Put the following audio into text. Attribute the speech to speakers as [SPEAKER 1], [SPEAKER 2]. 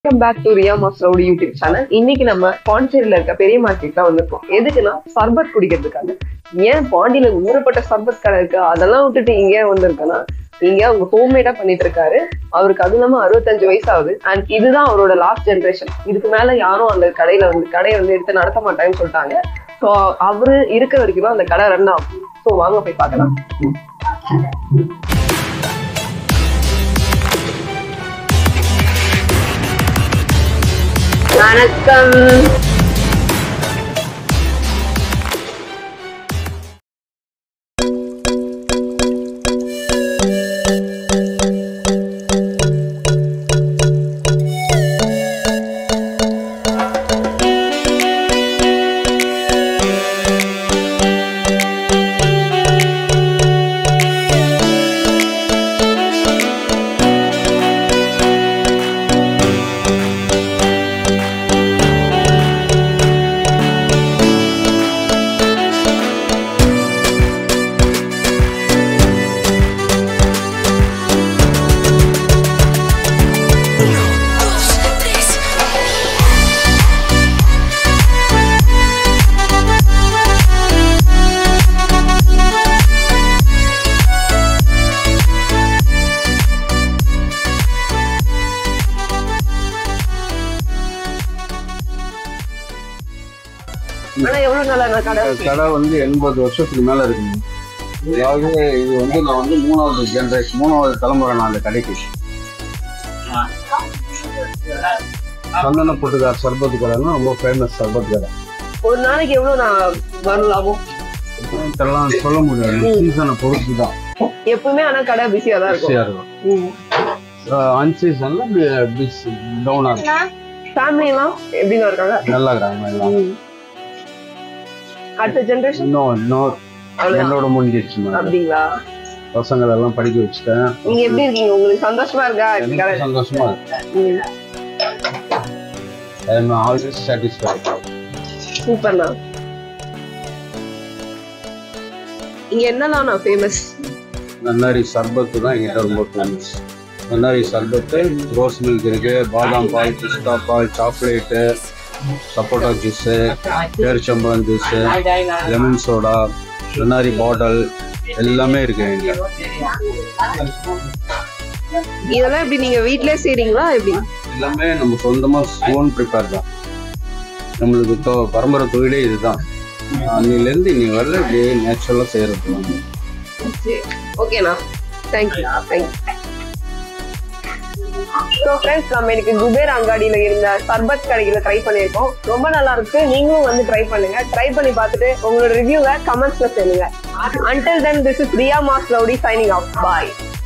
[SPEAKER 1] Welcome back to Riya mass rowdy YouTube channel இன்னைக்கு நம்ம பாண்டிச்சேரியில இருக்க பெரிய மார்க்கெட் தான் வந்திருக்கோம் எதுக்குன்னா சர்பத் குடிக்கிறதுக்காக ஏன் பாண்டியில ஊறப்பட்ட சர்பத் கடை இருக்கு அதெல்லாம் விட்டுட்டு இங்க வந்திருக்கேன்னா இங்க அவங்க ஹோம்மேடா பண்ணிட்டு இருக்காரு அவருக்கு அது இல்லாம அறுபத்தஞ்சு வயசு ஆகுது அண்ட் இதுதான் அவரோட லாஸ்ட் ஜென்ரேஷன் இதுக்கு மேல யாரும் அந்த கடையில வந்து கடையை வந்து எடுத்து நடத்த மாட்டாங்கன்னு சொல்லிட்டாங்க ஸோ அவரு இருக்க வரைக்கும் தான் அந்த கடை ரன் ஆகும் ஸோ வாங்க போய் பார்க்கலாம் வணக்கம் ஆனா எவ்வளவு நாளா நான் கடை
[SPEAKER 2] கடை வந்து எண்பது வருஷத்துக்கு மேல இருக்குங்க அதாவது இது வந்து நான் வந்து மூணாவது ஜென்ரேஷன் மூணாவது தலைமுறை நான் அந்த கடைக்கு சந்தன பொட்டுக்கார் சர்பத் கடைன்னா ரொம்ப ஃபேமஸ் சர்பத் கடை
[SPEAKER 1] ஒரு நாளைக்கு எவ்வளவு நான் வரும் லாபம்
[SPEAKER 2] இதெல்லாம் சொல்ல முடியாது சீசனை பொறுத்து தான்
[SPEAKER 1] எப்பவுமே ஆனா கடை பிஸியா தான் இருக்கும்
[SPEAKER 2] பிஸியாக இருக்கும் அன்சீசன்ல பிஸ் டவுனாக இருக்கும்
[SPEAKER 1] ஃபேமிலி எல்லாம் எப்படின்னு இருக்காங்க
[SPEAKER 2] நல்லா இருக்கிறாங்க எல்லாம்
[SPEAKER 1] அடுத்த ஜெனரேஷன்
[SPEAKER 2] இன்னும் இன்னும் என்னோட முடிஞ்சிருச்சு மேடம்
[SPEAKER 1] அப்படிங்களா
[SPEAKER 2] பசங்களை எல்லாம் படிக்க வச்சுட்டேன்
[SPEAKER 1] நீங்க எப்படி இருக்கீங்க உங்களுக்கு சந்தோஷமா இருக்கா கடை
[SPEAKER 2] எனக்கு சந்தோஷமா இருக்கு
[SPEAKER 1] ம்.
[SPEAKER 2] ஐ எம் ஆல்வேஸ் சாட்டிஸ்ஃபைட்
[SPEAKER 1] சூப்பர்ண்ணா இங்க என்னலாம் நான் ஃபேமஸ்
[SPEAKER 2] நன்னாரி சர்பத்து தான் எங்கிட்ட ரொம்ப ஃபேமஸ் நன்னாரி சர்பத்து ரோஸ் மில்க் இருக்கு பாதாம் பால் பிஸ்தா பால் சாக்லேட்டு சப்போட்டா ஜூஸு பேரிச்சம்பழம் ஜூஸு லெமன் சோடா நன்னாரி பாட்டில் எல்லாமே இருக்கு எங்கிட்ட
[SPEAKER 1] இதெல்லாம் எப்படி நீங்க வீட்லயே செய்றீங்களா எப்படி
[SPEAKER 2] எல்லாமே நம்ம சொந்தமாக ஓன் ப்ரிப்பேர் தான் நம்மளுக்கு தொ பரம்பரை தொழிலே இதுதான் அன்னிலேருந்து இன்னி வரல இப்படியே நேச்சுரலாக செய்கிறது தான்
[SPEAKER 1] ஓகேண்ணா தேங்க்யூ தேங்க்யூ ஸோ ஃப்ரெண்ட்ஸ் நம்ம இன்னைக்கு குபேர் அங்காடியில இருந்த சர்பத் கடையில ட்ரை பண்ணியிருக்கோம் ரொம்ப நல்லா இருக்கு நீங்களும் வந்து ட்ரை பண்ணுங்க ட்ரை பண்ணி பார்த்துட்டு உங்களோட ரிவ்யூவை கமெண்ட்ஸ்ல சொல்லுங்க until then this is Riya mass rowdy signing off bye